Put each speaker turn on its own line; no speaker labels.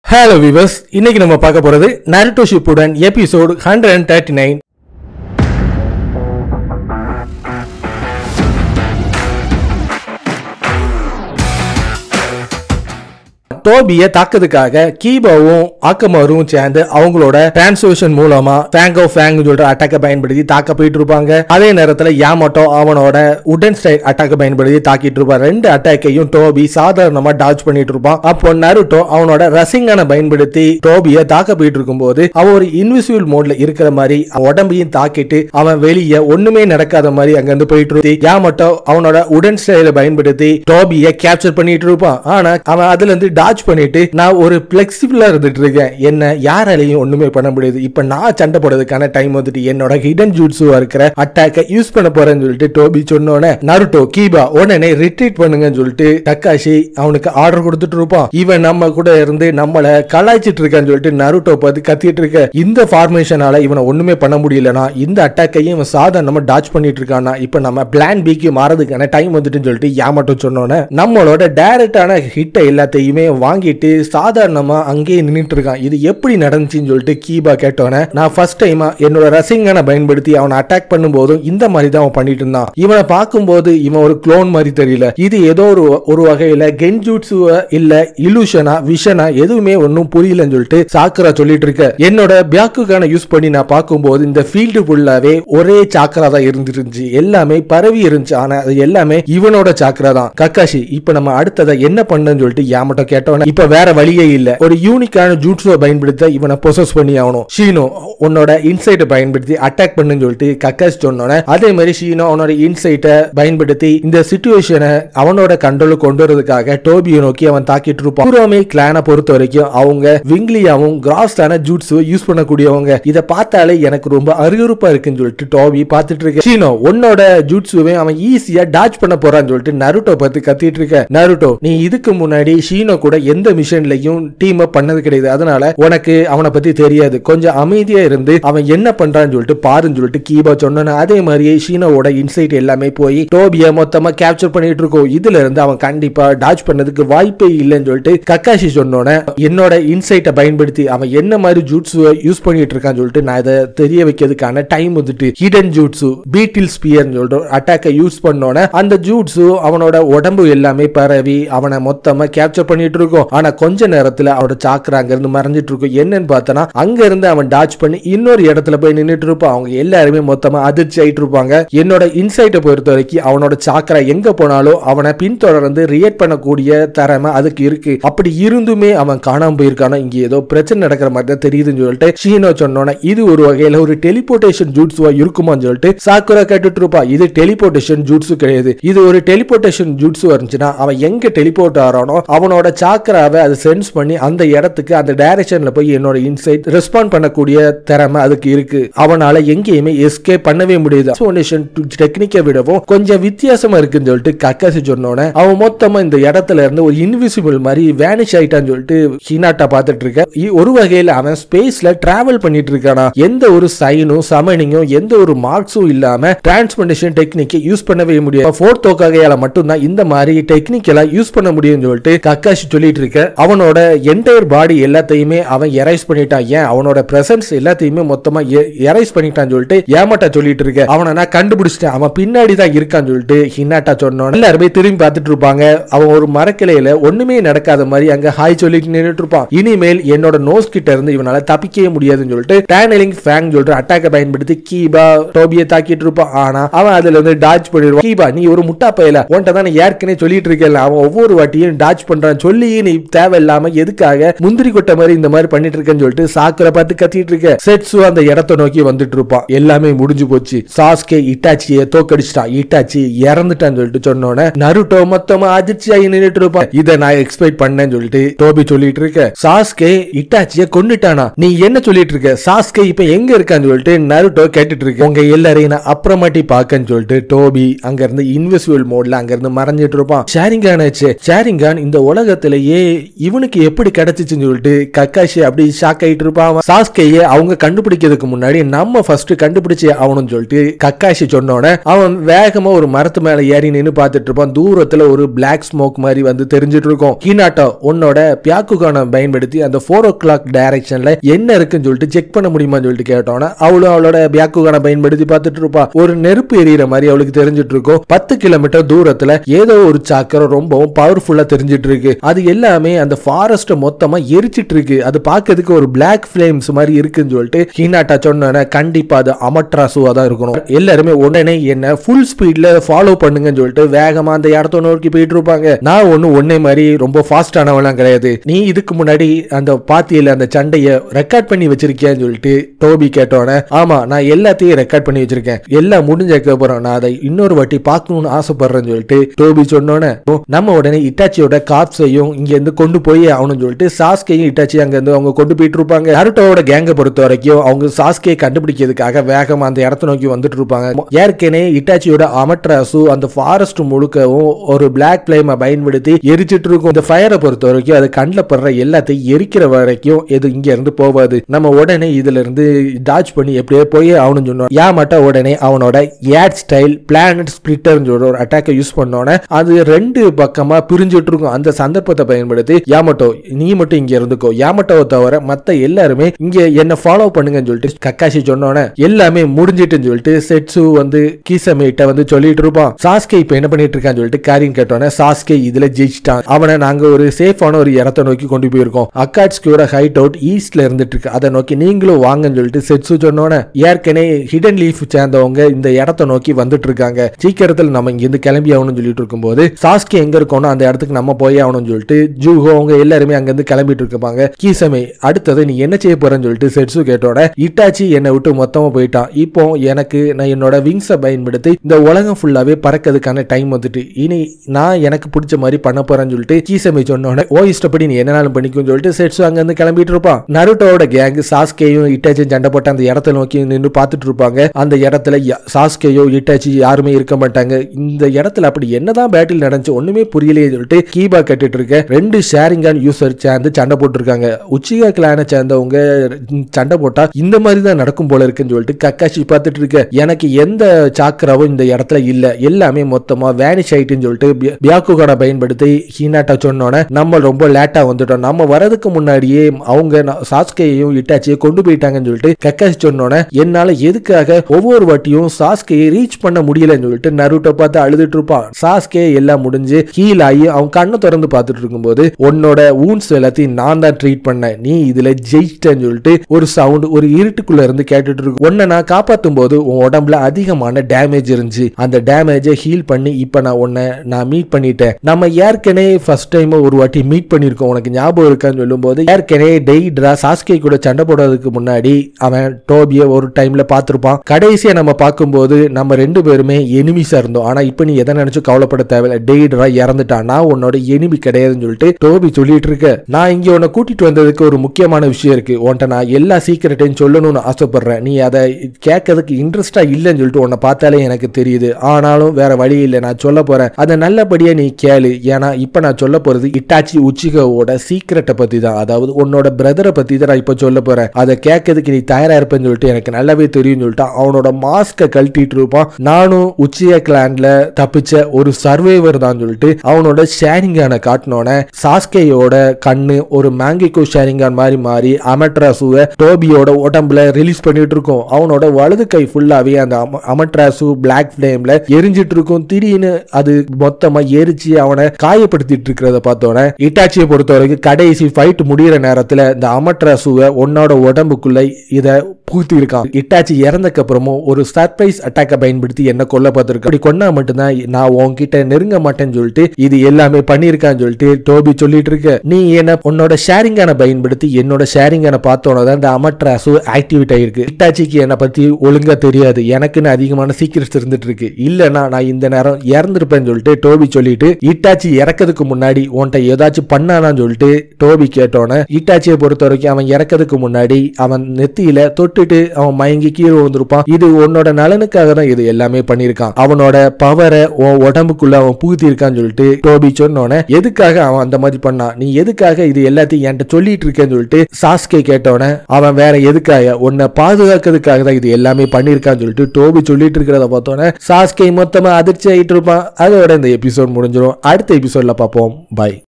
hello viewers இன்னைக்கு நம்ம பார்க்க போறது Naruto Shippuden episode hundred and thirty nine டோபிய தாக்குறதுக்காக கீபாவும் ஆக்கமாரும் சேர்ந்து அவங்களோட டிரான்ஸ்லேஷன் மூலமா ஃபேங் ஆஃப் ஃபேங் சொல்ற அட்டாக்கை பயன்படுத்தி தாக்க போயிட்டு இருப்பாங்க அதே நேரத்துல யாமட்டோ அவனோட உடன் ஸ்டைல் அட்டாக்கை பயன்படுத்தி தாக்கிட்டு இருப்பான் ரெண்டு அட்டாக்கையும் டோபி சாதாரணமா டாச் பண்ணிட்டு இருப்பான் அப்போ நருட்டோ அவனோட ரசிங்கனை பயன்படுத்தி டோபிய தாக்க போயிட்டு இருக்கும்போது அவன் ஒரு இன்விசிபிள் மோட்ல இருக்கிற மாதிரி அவன் உடம்பையும் தாக்கிட்டு அவன் வெளியே ஒண்ணுமே நடக்காத மாதிரி அங்க இருந்து போயிட்டு இருக்கு யாமட்டோ அவனோட உடன் ஸ்டைல பயன்படுத்தி டோபிய கேப்சர் பண்ணிட்டு இருப்பான் ஆனா அவன் அதுல இருந்து டாச் பண்ணிட்டு நான் ஒரு பிளெக்சிபிளா இருந்துட்டு இருக்கேன் என்ன யாராலையும் ஒண்ணுமே பண்ண முடியாது இப்ப நான் சண்டை போடுறதுக்கான டைம் வந்துட்டு என்னோட ஹிடன் ஜூட்ஸுவா இருக்கிற அட்டாக்க யூஸ் பண்ண போறேன்னு சொல்லிட்டு டோபி சொன்னோன்னே நருட்டோ கீபா உடனே ரிட்ரீட் பண்ணுங்கன்னு சொல்லிட்டு தக்காஷி அவனுக்கு ஆர்டர் கொடுத்துட்டு இருப்பான் இவன் நம்ம கூட இருந்து நம்மள கலாய்ச்சிட்டு இருக்கான்னு சொல்லிட்டு நருட்டோ பார்த்து கத்திட்டு இருக்க இந்த ஃபார்மேஷனால இவனை ஒண்ணுமே பண்ண முடியலனா இந்த அட்டாக்கையும் இவன் சாதாரணமா டாச் பண்ணிட்டு இருக்கானா இப்ப நம்ம பிளான் பிக்கு மாறதுக்கான டைம் வந்துட்டுன்னு சொல்லிட்டு யாமட்டும் சொன்னோன்னே நம்மளோட டைரக்டான ஹிட்டை எல்லாத்தையுமே வாங்கிட்டு சாதாரணமா அங்கேயே நின்னுட்டு இருக்கான் இது எப்படி நடந்துச்சுன்னு சொல்லிட்டு கீபா கேட்டோன்னே நான் ஃபர்ஸ்ட் டைமா என்னோட ரசிங்கனை பயன்படுத்தி அவனை அட்டாக் பண்ணும்போதும் இந்த மாதிரி தான் அவன் பண்ணிட்டு இருந்தான் இவனை பார்க்கும்போது இவன் ஒரு க்ளோன் மாதிரி தெரியல இது ஏதோ ஒரு ஒரு வகையில கென்ஜூட்ஸுவ இல்ல இலூஷனா விஷனா எதுவுமே ஒன்றும் புரியலன்னு சொல்லிட்டு சாக்குரா சொல்லிட்டு இருக்க என்னோட பியாக்குக்கான யூஸ் பண்ணி நான் பார்க்கும்போது இந்த ஃபீல்டு ஃபுல்லாவே ஒரே சாக்கரா தான் இருந்துருந்துச்சு எல்லாமே பரவி இருந்துச்சு ஆனா அது எல்லாமே இவனோட சாக்கரா தான் கக்காஷி இப்ப நம்ம அடுத்ததை என்ன பண்ணுன்னு சொல்லிட்டு யாமட்டம் கேட்டோன்னே இப்ப வேற வழியே இல்ல ஒரு யூனிக்கான ஜூட்ஸுவை பயன்படுத்த இவனை பொசஸ் பண்ணி ஆகணும் ஷீனோ உன்னோட இன்சைட்டை பயன்படுத்தி அட்டாக் பண்ணுன்னு சொல்லிட்டு கக்காஷ் சொன்னோன்னே அதே மாதிரி ஷீனோ அவனோட இன்சைட்டை பயன்படுத்தி இந்த சுச்சுவேஷனை அவனோட கண்ட்ரோலுக்கு கொண்டு வரதுக்காக டோபியை நோக்கி அவன் தாக்கிட்டு இருப்பான் பூராமே கிளானை பொறுத்த வரைக்கும் அவங்க விங்லியாவும் கிராஸ்டான ஜூட்ஸுவை யூஸ் பண்ணக்கூடியவங்க இதை பார்த்தாலே எனக்கு ரொம்ப அருவருப்பா இருக்குன்னு சொல்லிட்டு டோபி பார்த்துட்டு இருக்க ஷீனோ உன்னோட ஜூட்ஸுவே அவன் ஈஸியா டாச் பண்ண போறான்னு சொல்லிட்டு நருட்டோ பார்த்து கத்திட்டு இருக்க நருட்டோ நீ இதுக்கு முன்னாடி ஷீனோ கூட எந்த மிஷன்லயும் டீம் அப் பண்ணது கிடையாது அதனால உனக்கு அவனை பத்தி தெரியாது கொஞ்சம் அமைதியா இருந்து அவன் என்ன பண்றான்னு சொல்லிட்டு பாருன்னு சொல்லிட்டு கீபா சொன்னான அதே மாதிரியே ஷீனோவோட இன்சைட் எல்லாமே போய் டோபிய மொத்தமா கேப்சர் பண்ணிட்டு இருக்கோம் இதுல இருந்து அவன் கண்டிப்பா டாச் பண்ணதுக்கு வாய்ப்பே இல்லைன்னு சொல்லிட்டு கக்காஷி சொன்னோன்னே என்னோட இன்சைட்டை பயன்படுத்தி அவன் என்ன மாதிரி ஜூட்ஸு யூஸ் பண்ணிட்டு இருக்கான்னு சொல்லிட்டு நான் இதை தெரிய வைக்கிறதுக்கான டைம் வந்துட்டு ஹிடன் ஜூட்ஸு பீட்டில் ஸ்பியர்னு சொல்லிட்டு அட்டாக்கை யூஸ் பண்ணோன்னே அந்த ஜூட்ஸு அவனோட உடம்பு எல்லாமே பரவி அவனை மொத்தமா கேப்சர் பண்ணிட்டு இருக்கோம் ஆனா கொஞ்ச நேரத்துல அவனோட சாக்கரா அங்க இருந்து மறைஞ்சிட்டு இருக்கும் என்னன்னு பார்த்தனா அங்க இருந்து அவன் டாச் பண்ணி இன்னொரு இடத்துல போய் நின்னுட்டு இருப்பான் அவங்க எல்லாருமே மொத்தமா அதிர்ச்சி ஆயிட்டு இருப்பாங்க என்னோட இன்சைட்டை பொறுத்த வரைக்கும் அவனோட சாக்கரா எங்க போனாலும் அவனை பின்தொடர்ந்து ரியாக்ட் பண்ணக்கூடிய திறமை அதுக்கு இருக்கு அப்படி இருந்துமே அவன் காணாம போயிருக்கானா இங்க ஏதோ பிரச்சனை நடக்கிற மாதிரி தான் தெரியுதுன்னு சொல்லிட்டு ஷீனோ சொன்னோன்னே இது ஒரு வகையில ஒரு டெலிபோர்டேஷன் ஜூட்ஸுவா இருக்குமான்னு சொல்லிட்டு சாக்குரா கேட்டுட்டு இருப்பா இது டெலிபோர்டேஷன் ஜூட்ஸு கிடையாது இது ஒரு டெலிபோர்டேஷன் ஜூட்ஸு இருந்துச்சுன்னா அவன் எங்க டெலிபோர்ட் ஆறானோ அவனோட சாக்கராவை அதை சென்ஸ் பண்ணி அந்த இடத்துக்கு அந்த டைரக்ஷன்ல போய் என்னோட இன்சைட் ரெஸ்பாண்ட் பண்ணக்கூடிய திறமை அதுக்கு இருக்கு அவனால எங்கேயுமே எஸ்கேப் பண்ணவே முடியுது எக்ஸ்போனேஷன் டெக்னிக்கை விடவும் கொஞ்சம் வித்தியாசமா இருக்குன்னு சொல்லிட்டு கக்காசி சொன்னோன்னே அவன் மொத்தமா இந்த இடத்துல இருந்து ஒரு இன்விசிபிள் மாதிரி வேனிஷ் ஆயிட்டான்னு சொல்லிட்டு ஹினாட்டா பார்த்துட்டு இருக்க இ- ஒரு வகையில அவன் ஸ்பேஸ்ல டிராவல் பண்ணிட்டு இருக்கானா எந்த ஒரு சைனும் சமனிங்கும் எந்த ஒரு மார்க்ஸும் இல்லாம டிரான்ஸ்போர்டேஷன் டெக்னிக்கை யூஸ் பண்ணவே முடியாது ஃபோர்த் வகையால மட்டும்தான் இந்த மாதிரி டெக்னிக் எல்லாம் யூஸ் பண்ண முடியும்னு சொல்லிட்டு கக்காஷி சொல்லிட்டு இருக்க அவனோட என்டையர் பாடி எல்லாத்தையுமே அவன் எரைஸ் பண்ணிட்டான் ஏன் அவனோட பிரசன்ஸ் எல்லாத்தையுமே மொத்தமா எரைஸ் பண்ணிட்டான்னு சொல்லிட்டு ஏமாட்டா சொல்லிட்டு இருக்க அவனை நான் கண்டுபிடிச்சிட்டேன் அவன் பின்னாடி தான் இருக்கான்னு சொல்லிட்டு ஹின்னாட்டா சொன்னோம் எல்லாருமே திரும்பி பார்த்துட்டு இருப்பாங்க அவன் ஒரு மரக்கிளையில ஒண்ணுமே நடக்காத மாதிரி அங்க ஹாய் சொல்லிட்டு நின்னுட்டு இருப்பான் இனிமேல் என்னோட நோஸ் கிட்ட இருந்து இவனால தப்பிக்கவே முடியாதுன்னு சொல்லிட்டு டேனலிங் ஃபேங் சொல்லிட்டு அட்டாக்கை பயன்படுத்தி கீபா டோபியை தாக்கிட்டு இருப்பான் ஆனா அவன் அதுல இருந்து டாச் பண்ணிடுவான் கீபா நீ ஒரு முட்டா பையல உன்கிட்ட தான் நான் ஏற்கனவே சொல்லிட்டு இருக்கேன் அவன் ஒவ்வொரு வாட்டியும் டாச் பண்றான் சொல்லி நீ தேவையில்லாம எதுக்காக முந்திரி கொட்டை மாதிரி இந்த மாதிரி பண்ணிட்டு இருக்கேன்னு சொல்லிட்டு சாக்குற பார்த்து கத்திட்டு இருக்க செட்ஸு அந்த இடத்தை நோக்கி வந்துட்டு இருப்பான் எல்லாமே முடிஞ்சு போச்சு சாஸ்கே இட்டாச்சியை தோக்கடிச்சிட்டான் இட்டாச்சி இறந்துட்டான்னு சொல்லிட்டு சொன்னோன்னே நருட்டோ மொத்தமா அதிர்ச்சியாகி நின்னுட்டு இருப்பான் இதை நான் எக்ஸ்பெக்ட் பண்ணேன்னு சொல்லிட்டு டோபி சொல்லிட்டு இருக்க சாஸ்கே இட்டாச்சியை கொண்டுட்டானா நீ என்ன சொல்லிட்டு இருக்க சாஸ்கே இப்ப எங்க இருக்கான்னு சொல்லிட்டு நருட்டோ கேட்டுட்டு இருக்கு உங்க எல்லாரையும் நான் அப்புறமாட்டி பாக்கன்னு சொல்லிட்டு டோபி அங்க இருந்து இன்விசிபிள் மோட்ல அங்க இருந்து மறைஞ்சிட்டு இருப்பான் ஷேரிங்கான் ஆச்சு ஷேரிங்கான் இந்த உலகத்துல பரவாயில்லையே இவனுக்கு எப்படி கிடைச்சிச்சுன்னு சொல்லிட்டு கக்காஷி அப்படி ஷாக் ஆயிட்டு இருப்பான் சாஸ்கேயே அவங்க கண்டுபிடிக்கிறதுக்கு முன்னாடி நம்ம ஃபர்ஸ்ட் கண்டுபிடிச்சு ஆகணும்னு சொல்லிட்டு கக்காஷி சொன்னோட அவன் வேகமா ஒரு மரத்து மேல ஏறி நின்னு பார்த்துட்டு இருப்பான் தூரத்துல ஒரு பிளாக் ஸ்மோக் மாதிரி வந்து தெரிஞ்சிட்டு இருக்கும் ஹீனாட்டோ உன்னோட பியாக்குகான பயன்படுத்தி அந்த ஃபோர் ஓ கிளாக் டைரக்ஷன்ல என்ன இருக்குன்னு சொல்லிட்டு செக் பண்ண முடியுமான்னு சொல்லிட்டு கேட்டோன்னா அவளும் அவளோட பியாக்குகான பயன்படுத்தி பார்த்துட்டு இருப்பா ஒரு நெருப்பு எரியிற மாதிரி அவளுக்கு தெரிஞ்சிட்டு இருக்கும் பத்து கிலோமீட்டர் தூரத்துல ஏதோ ஒரு சாக்கரம் ரொம்பவும் பவர்ஃபுல்லா தெரிஞ்சிட்டு இருக்கு அது எல்லாமே அந்த ஃபாரஸ்ட் மொத்தமா எரிச்சிட்டு இருக்கு அது பார்க்கிறதுக்கு ஒரு பிளாக் ஃபிளேம்ஸ் மாதிரி இருக்குன்னு சொல்லிட்டு ஹீனாட்டா சொன்னோன்னே கண்டிப்பா அது அமட்ராசுவா தான் இருக்கணும் எல்லாருமே உடனே என்ன ஃபுல் ஸ்பீட்ல ஃபாலோ பண்ணுங்கன்னு சொல்லிட்டு வேகமா அந்த இடத்த நோக்கி போயிட்டு இருப்பாங்க நான் ஒண்ணு ஒன்னே மாதிரி ரொம்ப ஃபாஸ்டானவெல்லாம் கிடையாது நீ இதுக்கு முன்னாடி அந்த பாத்தியில அந்த சண்டைய ரெக்கார்ட் பண்ணி வச்சிருக்கியான்னு சொல்லிட்டு டோபி கேட்டோன்னே ஆமா நான் எல்லாத்தையும் ரெக்கார்ட் பண்ணி வச்சிருக்கேன் எல்லாம் முடிஞ்சதுக்கு அப்புறம் நான் அதை இன்னொரு வாட்டி பார்க்கணும்னு ஆசைப்படுறேன்னு சொல்லிட்டு டோபி சொன்னோன்னே "ஓ, நம்ம உடனே இட்டாச்சியோட காப்ஸையும் இங்க இருந்து கொண்டு போய் ஆகணும்னு சொல்லிட்டு சாஸ்கையும் இட்டாச்சி அங்க இருந்து அவங்க கொண்டு போயிட்டு இருப்பாங்க நருட்டோட கேங்கை பொறுத்த வரைக்கும் அவங்க சாஸ்கையை கண்டுபிடிக்கிறதுக்காக வேகமா அந்த இடத்த நோக்கி வந்துட்டு இருப்பாங்க ஏற்கனவே இட்டாச்சியோட அமட்ராசு அந்த ஃபாரஸ்ட் முழுக்கவும் ஒரு பிளாக் பிளேமை பயன்படுத்தி எரிச்சிட்டு இருக்கும் இந்த ஃபயரை பொறுத்த வரைக்கும் அது கண்ணில் படுற எல்லாத்தையும் எரிக்கிற வரைக்கும் இது இங்க இருந்து போவாது நம்ம உடனே இதுல இருந்து டாச் பண்ணி எப்படியோ போய் அவனு சொன்னோம் யா மட்டும் உடனே அவனோட ஏட் ஸ்டைல் பிளானட் ஸ்பிளிட்டர்னு சொல்ற ஒரு அட்டாக்கை யூஸ் பண்ணோன்னே அது ரெண்டு பக்கமா பிரிஞ்சுட்டு இருக்கும் அந்த சந்தர்ப்பத்தை பயன்படுத்தி யாமட்டோ நீ மட்டும் இங்க இருந்துக்கோ யாமட்டோவை தவிர மத்த எல்லாருமே இங்க என்ன ஃபாலோ பண்ணுங்கன்னு சொல்லிட்டு கக்காஷி சொன்னோன்னே எல்லாமே முடிஞ்சிட்டுன்னு சொல்லிட்டு செட்சு வந்து கீசமேட்ட வந்து சொல்லிட்டு இருப்பான் சாஸ்கே இப்ப என்ன பண்ணிட்டு இருக்கான்னு சொல்லிட்டு காரின் கேட்டோன்னே சாஸ்கே இதுல ஜெயிச்சிட்டான் அவனை நாங்க ஒரு சேஃபான ஒரு இடத்த நோக்கி கொண்டு போயிருக்கோம் அக்காட்ஸ்கியோட ஹைட் அவுட் ஈஸ்ட்ல இருந்துட்டு இருக்கு அதை நோக்கி நீங்களும் வாங்கன்னு சொல்லிட்டு செட்சு சொன்னோன்னே ஏற்கனவே ஹிடன் லீஃப் சேர்ந்தவங்க இந்த இடத்த நோக்கி வந்துட்டு இருக்காங்க சீக்கிரத்தில் நம்ம இங்க இருந்து கிளம்பி ஆகணும்னு சொல்லிட்டு இருக்கும்போது சாஸ்கே எங்க இருக்கோனோ அந்த இடத்துக்கு நம்ம போய் ஆகணும்னு சொல்லிட்டு ஜூஹோ அவங்க எல்லாருமே அங்க இருந்து கிளம்பிட்டு இருப்பாங்க கீசமே அடுத்தது நீ என்ன செய்ய போறேன்னு சொல்லிட்டு செட்சு கேட்டோட இட்டாச்சி என்னை விட்டு மொத்தமா போயிட்டான் இப்போ எனக்கு நான் என்னோட விங்ஸை பயன்படுத்தி இந்த உலகம் ஃபுல்லாவே பறக்கிறதுக்கான டைம் வந்துட்டு இனி நான் எனக்கு பிடிச்ச மாதிரி பண்ண போறேன்னு சொல்லிட்டு கீசமே சொன்னோட ஓ இஷ்டப்படி நீ என்னனாலும் பண்ணிக்கும்னு சொல்லிட்டு செட்சு அங்க இருந்து கிளம்பிட்டு இருப்பான் நருட்டோட கேங் சாஸ்கேயும் இட்டாச்சியும் சண்டை போட்டு அந்த இடத்த நோக்கி நின்று பார்த்துட்டு இருப்பாங்க அந்த இடத்துல யா- சாஸ்கேயோ இட்டாச்சி யாருமே இருக்க மாட்டாங்க இந்த இடத்துல அப்படி என்னதான் பேட்டில் நடந்துச்சு ஒண்ணுமே புரியலையே சொல்லிட்டு கீபா கட்டிட்டு இருக்க ரெண்டு ஷேரிங்கான் யூசர் சேர்ந்து சண்டை போட்டிருக்காங்க உச்சிகா கிளானை சேர்ந்தவங்க சண்டை போட்டா இந்த மாதிரி தான் நடக்கும் போல இருக்குன்னு சொல்லிட்டு கக்காஷி பார்த்துட்டு இருக்க எனக்கு எந்த சாக்கராவும் இந்த இடத்துல இல்ல எல்லாமே மொத்தமா வேனிஷ் ஆயிட்டுன்னு சொல்லிட்டு பியா- பியாக்குகானை பயன்படுத்தி ஹீனாட்டா சொன்னோன்னே நம்ம ரொம்ப லேட்டா வந்துட்டோம் நம்ம வரதுக்கு முன்னாடியே அவங்க ந- சாஸ்கேயையும் இட்டாச்சியை கொண்டு போயிட்டாங்கன்னு சொல்லிட்டு கக்காஷி சொன்னோன்னே என்னால எதுக்காக ஒவ்வொரு வாட்டியும் சாஸ்கேயை ரீச் பண்ண முடியலன்னு சொல்லிட்டு நருட்டோ பார்த்து அழுதுட்டு இருப்பான் சாஸ்கே எல்லாம் முடிஞ்சு ஹீல் ஆகி அவன் கண்ணை திறந்து பார்த்துட்டு இருக்கும்போது உன்னோட ஊன்ஸ் எல்லாத்தையும் நான் தான் ட்ரீட் பண்ணேன் நீ இதுல ஜெயிச்சிட்டேன்னு சொல்லிட்டு ஒரு சவுண்ட் ஒரு இருட்டுக்குள்ள இருந்து கேட்டுட்டு இருக்கு உன்னை நான் காப்பாத்தும் போது உன் உடம்புல அதிகமான டேமேஜ் இருந்துச்சு அந்த டேமேஜை ஹீல் பண்ணி இப்ப நான் உன்னை நான் மீட் பண்ணிட்டேன் நம்ம ஏற்கனவே ஃபர்ஸ்ட் டைம் ஒரு வாட்டி மீட் பண்ணிருக்கோம் உனக்கு ஞாபகம் இருக்கான்னு சொல்லும்போது ஏற்கனவே டெய்ட்ரா சாஸ்கே கூட சண்டை போடுறதுக்கு முன்னாடி அவன் டோபிய ஒரு டைம்ல பார்த்திருப்பான் கடைசியா நம்ம பார்க்கும்போது நம்ம ரெண்டு பேருமே எனிமிஸா இருந்தோம் ஆனா இப்ப நீ எதை நினைச்சு கவலைப்பட தேவையில்ல டெய்ட்ரா இறந்துட்டான் நான் உன்னோட எனிமி கிடையாதுன்னு சொல்லிட்டு டோபி சொல்லிட்டு இருக்க நான் இங்க உன்னை கூட்டிட்டு வந்ததுக்கு ஒரு முக்கியமான விஷயம் இருக்கு உன்ட்ட நான் எல்லா சீக்கிரட்டையும் சொல்லணும்னு ஆசைப்படுறேன் நீ அதை கேட்கறதுக்கு இன்ட்ரெஸ்டா இல்லைன்னு சொல்லிட்டு உன்னை பார்த்தாலே எனக்கு தெரியுது ஆனாலும் வேற வழி இல்லை நான் சொல்ல போறேன் அதை நல்லபடியா நீ கேளு ஏன்னா இப்ப நான் சொல்ல போறது இட்டாச்சி உச்சிகாவோட சீக்கிரட்டை பத்தி தான் அதாவது உன்னோட பிரதரை பத்தி தான் நான் இப்ப சொல்ல போறேன் அதை கேட்கறதுக்கு நீ தயாரா இருப்பேன்னு சொல்லிட்டு எனக்கு நல்லாவே தெரியும்னு சொல்லிட்டு அவனோட மாஸ்கை கழட்டிட்டு இருப்பான் நானும் உச்சியா கிளான்ல தப்பிச்ச ஒரு சர்வைவர் தான் சொல்லிட்டு அவனோட ஷேரிங்கான காட்டினோன்னே சாஸ்கேயோட கண்ணு ஒரு மேங்கிகோ ஷேரிங்கான் மாதிரி மாறி அமட்ராசுவை டோபியோட உடம்புல ரிலீஸ் பண்ணிட்டு இருக்கும் அவனோட வலது கை ஃபுல்லாவே அந்த அம- அமட்ராசு பிளாக் ஃபிளேம்ல எரிஞ்சிட்டு இருக்கும் திடீர்னு அது மொத்தமா எரிச்சு அவனை காயப்படுத்திட்டு இருக்கிறத பார்த்தோன்னே இட்டாச்சியை பொறுத்த வரைக்கும் கடைசி ஃபைட் முடியிற நேரத்துல இந்த அமட்ராசுவை உன்னோட உடம்புக்குள்ள இத பூத்தி இருக்கான் இட்டாச்சி இறந்தக்கு அப்புறமும் ஒரு சர்ப்ரைஸ் அட்டாக்கை பயன்படுத்தி என்ன கொல்ல பார்த்திருக்க அப்படி கொன்னா மட்டும்தான் நான் உன்கிட்ட நெருங்க மாட்டேன்னு சொல்லிட்டு இது எல்லாமே பண்ணியிருக்கான்னு சொல்லிட்டு டோபி சொல்லிட்டு இருக்க நீ என்ன உன்னோட ஷேரிங்கான பயன்படுத்தி என்னோட ஷேரிங்கான பார்த்தோன்னே தான் இந்த அமட்ராசு ஆக்டிவேட் ஆயிருக்கு இட்டாச்சிக்கு என்னை பத்தி ஒழுங்கா தெரியாது எனக்குன்னு அதிகமான சீக்கிரட்ஸ் இருந்துட்டு இருக்கு இல்லைன்னா நான் இந்த நேரம் இறந்துருப்பேன்னு சொல்லிட்டு டோபி சொல்லிட்டு இட்டாச்சி இறக்கிறதுக்கு முன்னாடி உன்கிட்ட ஏதாச்சும் பண்ணானான்னு சொல்லிட்டு டோபி கேட்டோன்னே இட்டாச்சியை பொறுத்த வரைக்கும் அவன் இறக்கிறதுக்கு முன்னாடி அவன் நெத்தியில தொட்டுட்டு அவன் மயங்கி கீழே வந்திருப்பான் இது உன்னோட நலனுக்காக தான் இது எல்லாமே பண்ணியிருக்கான் அவனோட பவரை உன் உடம்புக்குள்ள அவன் பூத்தி இருக்கான்னு சொல்லிட்டு டோபி சொன்னோன்னே எதுக்காக அவன் அவன் அந்த மாதிரி பண்ணான் நீ எதுக்காக இது எல்லாத்தையும் என்கிட்ட சொல்லிட்டு இருக்கேன்னு சொல்லிட்டு சாஸ்கே கேட்டவன அவன் வேற எதுக்காக உன்னை பாதுகாக்கிறதுக்காக தான் இது எல்லாமே பண்ணியிருக்கான்னு சொல்லிட்டு டோபி சொல்லிட்டு இருக்கிறத பார்த்தோன்னே சாஸ்கே மொத்தமா அதிர்ச்சி ஆயிட்டு இருப்பான் அதோட இந்த எபிசோட் முடிஞ்சிடும் அடுத்த எபிசோட்ல பார்ப்போம் பை